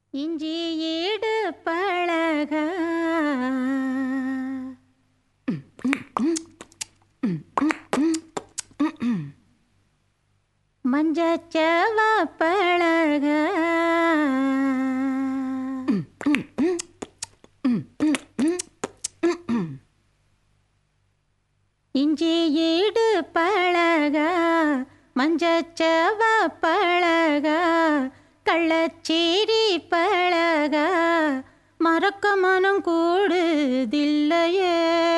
இஞ்சி ஈடு பழக மஞ்சச்சவ பழக இஞ்சி ஈடு பழக மஞ்சச்சவ பழக கள்ளச்சேரி பழக மறக்க மனம் கூடுதில்லையே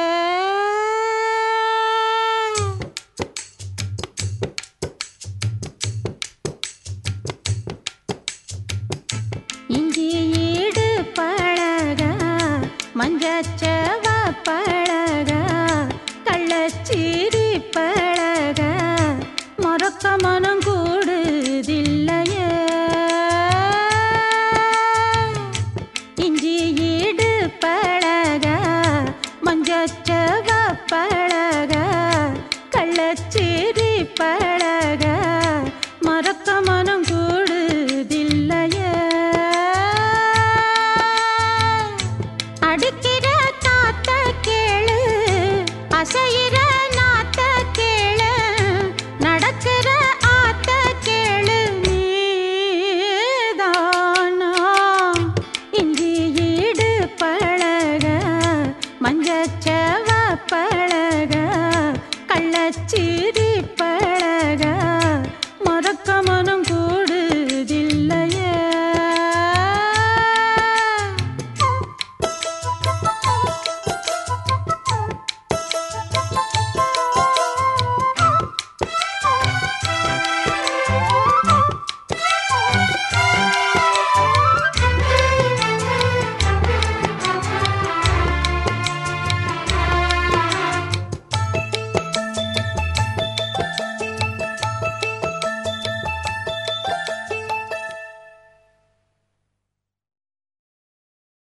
இஞ்சி ஈடு பழக மஞ்சச்சவ பழக கள்ளச்சீரி பழக மறக்க மனம்